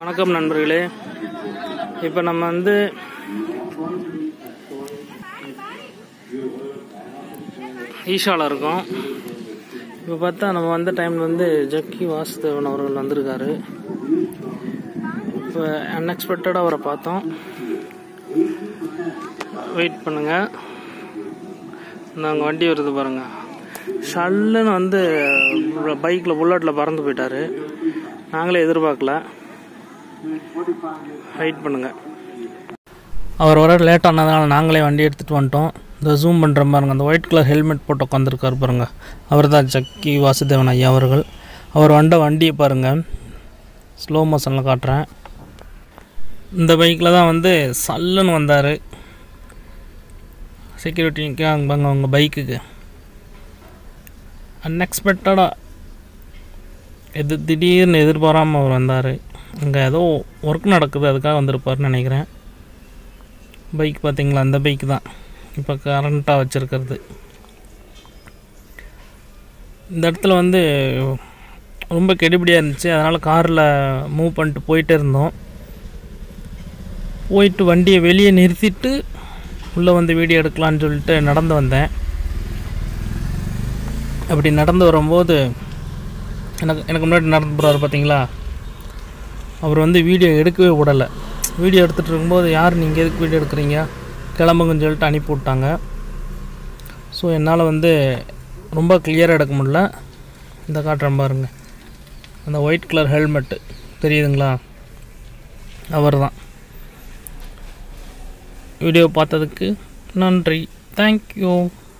வணக்கம் நண்பர்களே இப்போ நம்ம வந்து ஈஷாவில் இருக்கோம் இப்போ பார்த்தா நம்ம வந்த டைமில் வந்து ஜக்கி வாசுதேவன் அவர்கள் வந்திருக்காரு இப்போ அன்எக்ஸ்பெக்டடாக அவரை பார்த்தோம் வெயிட் பண்ணுங்க நாங்கள் வண்டி வருது பாருங்க ஷல்லுன்னு வந்து பைக்கில் புல்லட்டில் பறந்து போயிட்டாரு நாங்களே எதிர்பார்க்கல வெயிட் பண்ணுங்க அவர் வர லேட் ஆனதுனால நாங்களே வண்டி எடுத்துகிட்டு வந்துட்டோம் இந்த ஜூம் பண்ணுற பாருங்க அந்த ஒயிட் கலர் ஹெல்மெட் போட்டு உட்காந்துருக்காரு பாருங்க அவர் தான் ஜக்கி வாசுதேவன் ஐயா அவர்கள் அவர் வந்த வண்டியை பாருங்கள் ஸ்லோ மோஷனில் காட்டுறேன் இந்த பைக்கில் தான் வந்து சல்லுன்னு வந்தார் செக்யூரிட்டி நிற்காங்க அவங்க பைக்குக்கு அன்எக்ஸ்பெக்டடாக எது திடீர்னு எதிர்பாராமல் அவர் வந்தார் அங்கே ஏதோ ஒர்க் நடக்குது அதுக்காக வந்திருப்பார்னு நினைக்கிறேன் பைக் பார்த்தீங்களா அந்த பைக் தான் இப்போ கரண்ட்டாக வச்சுருக்கிறது இந்த இடத்துல வந்து ரொம்ப கெடுபிடியாக இருந்துச்சு அதனால் காரில் மூவ் பண்ணிட்டு போயிட்டே இருந்தோம் போயிட்டு வண்டியை வெளியே நிறுத்திட்டு உள்ளே வந்து வீடியோ எடுக்கலான்னு சொல்லிட்டு நடந்து வந்தேன் அப்படி நடந்து வரும்போது எனக்கு எனக்கு முன்னாடி நடந்து போகிறாரு பார்த்தீங்களா அவர் வந்து வீடியோ எடுக்கவே விடலை வீடியோ எடுத்துகிட்டு இருக்கும்போது யார் நீங்கள் எதுக்கு வீடியோ எடுக்கிறீங்க கிளம்புங்கன்னு சொல்லிட்டு அனுப்பி விட்டாங்க ஸோ என்னால் வந்து ரொம்ப கிளியராக எடுக்க முடியல இந்த காட்டுறேன் பாருங்க அந்த ஒயிட் கலர் ஹெல்மெட்டு தெரியுதுங்களா அவர் தான் வீடியோ பார்த்ததுக்கு நன்றி தேங்க்யூ